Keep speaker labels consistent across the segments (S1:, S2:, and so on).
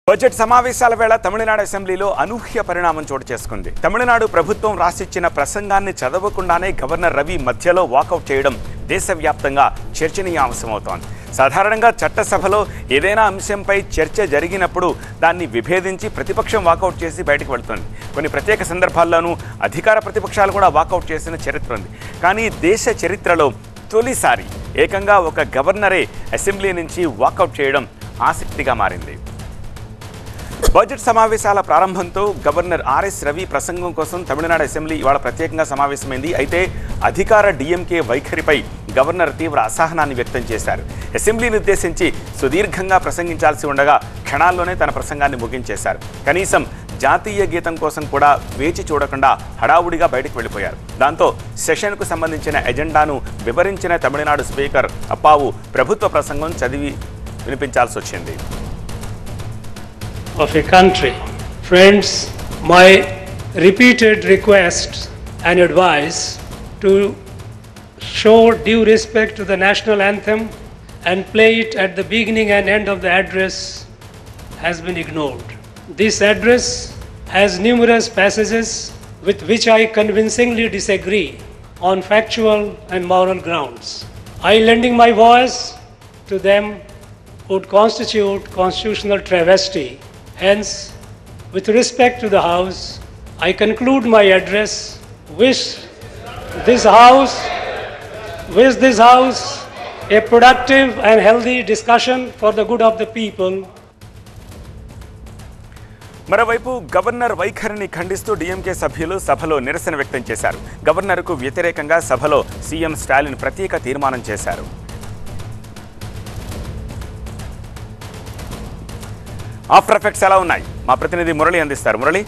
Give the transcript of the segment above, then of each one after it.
S1: Budget సమావేశాల వేళ తమిళనాడు అసెంబ్లీలో అనూహ్య పరిణామం చోటు చేసుకుంది తమిళనాడు ప్రభుత్వం రాసిచ్చిన ప్రసంగాన్ని చదవకుండానే గవర్నర్ రవి మధ్యలో వాకౌట్ చేయడం దేశవ్యాప్తంగా చర్చనీయాంశమవుతోంది సాధారణంగా చట్టసభలో ఏదైనా అంశంపై చర్చ జరిగినప్పుడు దాన్ని విభేదించి ప్రతిపక్షం వాకౌట్ చేసి బయటకు వెళ్తుంది కొన్ని ప్రత్యేక సందర్భాల్లోనూ అధికార ప్రతిపక్షాలు కూడా వాకౌట్ చేసిన చరిత్ర ఉంది కానీ దేశ చరిత్రలో తొలిసారి ఏకంగా ఒక గవర్నరే అసెంబ్లీ నుంచి వాకౌట్ చేయడం ఆసక్తిగా మారింది బడ్జెట్ సమావేశాల ప్రారంభంతో గవర్నర్ ఆర్ఎస్ రవి ప్రసంగం కోసం తమిళనాడు అసెంబ్లీ ఇవాళ ప్రత్యేకంగా సమావేశమైంది అయితే అధికార డిఎంకే వైఖరిపై గవర్నర్ తీవ్ర అసహనాన్ని వ్యక్తం చేశారు అసెంబ్లీని ఉద్దేశించి సుదీర్ఘంగా ప్రసంగించాల్సి ఉండగా క్షణాల్లోనే తన ప్రసంగాన్ని ముగించేశారు కనీసం జాతీయ గీతం కోసం కూడా వేచి చూడకుండా హడావుడిగా బయటకు వెళ్ళిపోయారు దాంతో సెషన్కు సంబంధించిన ఎజెండాను వివరించిన తమిళనాడు స్పీకర్ అప్పావు ప్రభుత్వ ప్రసంగం చదివి వినిపించాల్సి వచ్చింది
S2: of a country. Friends, my repeated request and advice to show due respect to the national anthem and play it at the beginning and end of the address has been ignored. This address has numerous passages with which I convincingly disagree on factual and moral grounds. I lending my voice to them would constitute constitutional travesty. Hence, with respect to the House, I conclude my address. Wish this House, wish this House a productive and healthy discussion for the good of the people.
S1: మరోవైపు governor వైఖరిని ఖండిస్తూ DMK సభ్యులు సభలో నిరసన వ్యక్తం చేశారు గవర్నర్కు వ్యతిరేకంగా సభలో సీఎం స్టాలిన్ ప్రత్యేక తీర్మానం చేశారు ఆఫ్టర్ ఎఫెక్ట్స్ ఎలా ఉన్నాయి మా ప్రతినిధి మురళి అందిస్తారు మురళి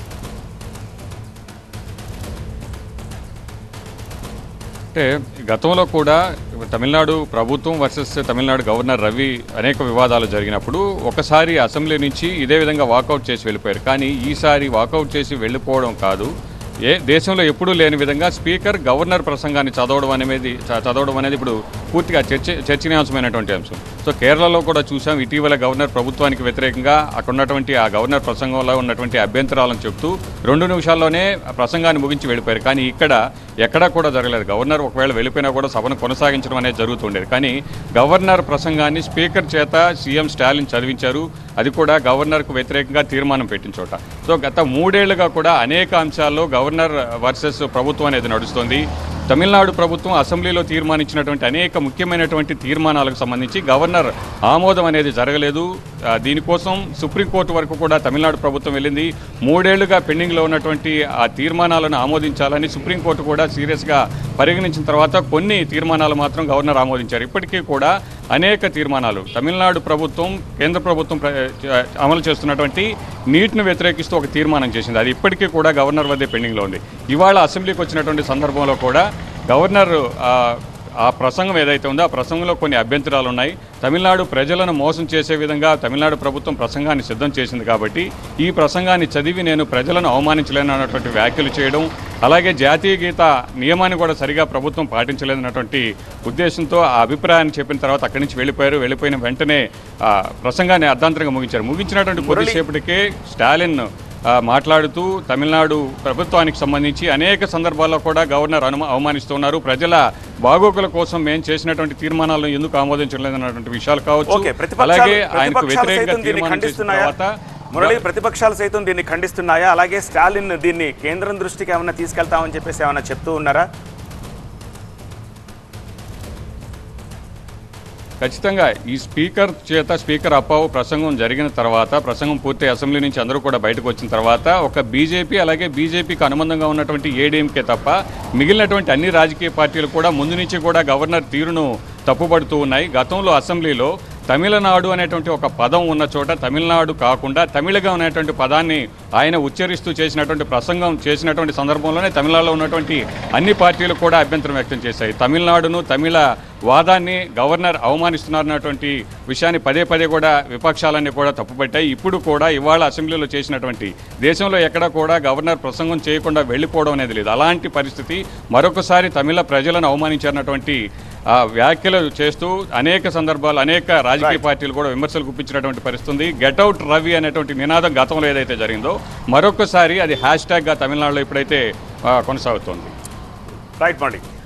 S3: అంటే గతంలో కూడా తమిళనాడు ప్రభుత్వం వర్సెస్ తమిళనాడు గవర్నర్ రవి అనేక వివాదాలు జరిగినప్పుడు ఒకసారి అసెంబ్లీ నుంచి ఇదే విధంగా వాకౌట్ చేసి వెళ్ళిపోయారు కానీ ఈసారి వాకౌట్ చేసి వెళ్ళిపోవడం కాదు ఏ దేశంలో ఎప్పుడూ లేని విధంగా స్పీకర్ గవర్నర్ ప్రసంగాన్ని చదవడం అనేది చ- చదవడం అనేది ఇప్పుడు పూర్తిగా చర్చ చర్చనీయాంశమైనటువంటి అంశం సో కేరళలో కూడా చూసాం ఇటీవల గవర్నర్ ప్రభుత్వానికి వ్యతిరేకంగా అక్కడ ఉన్నటువంటి ఆ గవర్నర్ ప్రసంగంలో ఉన్నటువంటి అభ్యంతరాలను చెప్తూ రెండు నిమిషాల్లోనే ఆ ప్రసంగాన్ని ముగించి వెళ్ళిపోయారు కానీ ఇక్కడ ఎక్కడా కూడా జరగలేదు గవర్నర్ ఒకవేళ వెళ్ళిపోయినా కూడా సభను కొనసాగించడం అనేది జరుగుతుండేది కానీ గవర్నర్ ప్రసంగాన్ని స్పీకర్ చేత సీఎం స్టాలిన్ చదివించారు అది కూడా గవర్నర్కు వ్యతిరేకంగా తీర్మానం పెట్టిన చోట సో గత మూడేళ్లుగా కూడా అనేక అంశాల్లో గవర్నర్ వర్సెస్ ప్రభుత్వం అనేది నడుస్తుంది తమిళనాడు ప్రభుత్వం అసెంబ్లీలో తీర్మానించినటువంటి అనేక ముఖ్యమైనటువంటి తీర్మానాలకు సంబంధించి గవర్నర్ ఆమోదం అనేది జరగలేదు ఆ, దీనికోసం సుప్రీంకోర్టు వరకు కూడా తమిళనాడు ప్రభుత్వం వెళ్ళింది మూడేళ్లుగా పెండింగ్లో ఉన్నటువంటి ఆ తీర్మానాలను ఆమోదించాలని సుప్రీంకోర్టు కూడా సీరియస్గా పరిగణించిన తర్వాత కొన్ని తీర్మానాలు మాత్రం గవర్నర్ ఆమోదించారు ఇప్పటికీ కూడా అనేక తీర్మానాలు తమిళనాడు ప్రభుత్వం కేంద్ర ప్రభుత్వం ప్ర- అమలు చేస్తున్నటువంటి నీటిని వ్యతిరేకిస్తూ ఒక తీర్మానం చేసింది అది ఇప్పటికీ కూడా గవర్నర్ వద్దే పెండింగ్లో ఉంది ఇవాళ అసెంబ్లీకి వచ్చినటువంటి సందర్భంలో కూడా గవర్నర్ ఆ, ఆ ప్రసంగం ఏదైతే ఉందో ఆ ప్రసంగంలో కొన్ని అభ్యంతరాలు ఉన్నాయి తమిళనాడు ప్రజలను మోసం చేసే విధంగా తమిళనాడు ప్రభుత్వం ప్రసంగాన్ని సిద్ధం చేసింది కాబట్టి ఈ ప్రసంగాన్ని చదివి నేను ప్రజలను అవమానించలేను అన్నటువంటి వ్యాఖ్యలు చేయడం అలాగే జాతీయ గీత నియమాన్ని కూడా సరిగా ప్రభుత్వం పాటించలేదన్నటువంటి ఉద్దేశంతో ఆ అభిప్రాయాన్ని చెప్పిన తర్వాత అక్కడి నుంచి వెళ్ళిపోయారు వెళ్ళిపోయిన వెంటనే ఆ ప్రసంగాన్ని అర్ధాంతరంగా ముగించారు ముగించినటువంటి కొద్దిసేపటికే స్టాలిన్ ఆ, మాట్లాడుతూ తమిళనాడు ప్రభుత్వానికి సంబంధించి అనేక సందర్భాల్లో కూడా గవర్నర్ అనుమ అవమానిస్తున్నారు ప్రజల బాగోగుల కోసం మేము చేసినటువంటి తీర్మానాలను ఎందుకు ఆమోదించలేదన్నటువంటి విషయాలు కావచ్చు
S1: ఓకే ప్రతిపక్షాలు
S3: అలాగే ఆయనకు
S1: ప్రతిపక్షాలు
S3: వ్యతిరేకంగా
S1: సైతం దీన్ని
S3: తీర్మానం చేసిన
S1: ఖండిస్తున్నాయా
S3: తర్వాత
S1: మురళి ప్రతిపక్షాలు సైతం దీన్ని ఖండిస్తున్నాయా అలాగే స్టాలిన్ దీన్ని కేంద్రం దృష్టికి ఏమైనా తీసుకెళ్తామని చెప్పేసి ఏమైనా చెప్తూ ఉన్నారా
S3: ఖచ్చితంగా ఈ స్పీకర్ చేత స్పీకర్ అప్పావు ప్రసంగం జరిగిన తర్వాత ప్రసంగం పూర్తి అసెంబ్లీ నుంచి అందరూ కూడా బయటకు వచ్చిన తర్వాత ఒక బీజేపీ అలాగే బీజేపీకి అనుబంధంగా ఉన్నటువంటి ఏడీఎంకే తప్ప మిగిలినటువంటి అన్ని రాజకీయ పార్టీలు కూడా ముందు నుంచి కూడా గవర్నర్ తీరును తప్పుపడుతూ ఉన్నాయి గతంలో అసెంబ్లీలో తమిళనాడు అనేటువంటి ఒక పదం ఉన్న చోట తమిళనాడు కాకుండా తమిళగా అనేటువంటి పదాన్ని ఆయన ఉచ్చరిస్తూ చేసినటువంటి ప్రసంగం చేసినటువంటి సందర్భంలోనే తమిళనాడులో ఉన్నటువంటి అన్ని పార్టీలు కూడా అభ్యంతరం వ్యక్తం చేశాయి తమిళనాడును తమిళ వాదాన్ని గవర్నర్ అవమానిస్తున్నారన్నటువంటి విషయాన్ని పదే పదే కూడా విపక్షాలన్నీ కూడా తప్పుపట్టాయి ఇప్పుడు కూడా ఇవాళ అసెంబ్లీలో చేసినటువంటి దేశంలో ఎక్కడ కూడా గవర్నర్ ప్రసంగం చేయకుండా వెళ్ళిపోవడం అనేది లేదు అలాంటి పరిస్థితి మరొకసారి తమిళ ప్రజలను అవమానించారన్నటువంటి ఆ వ్యాఖ్యలు చేస్తూ అనేక సందర్భాలు అనేక రాజకీయ పార్టీలు కూడా విమర్శలు గుప్పించినటువంటి పరిస్థితి ఉంది గెట్అవుట్ రవి అనేటువంటి నినాదం గతంలో ఏదైతే జరిగిందో మరొకసారి అది హ్యాష్ ట్యాగ్గా తమిళనాడులో ఇప్పుడైతే ఆ, కొనసాగుతోంది
S1: రైట్ మార్నింగ్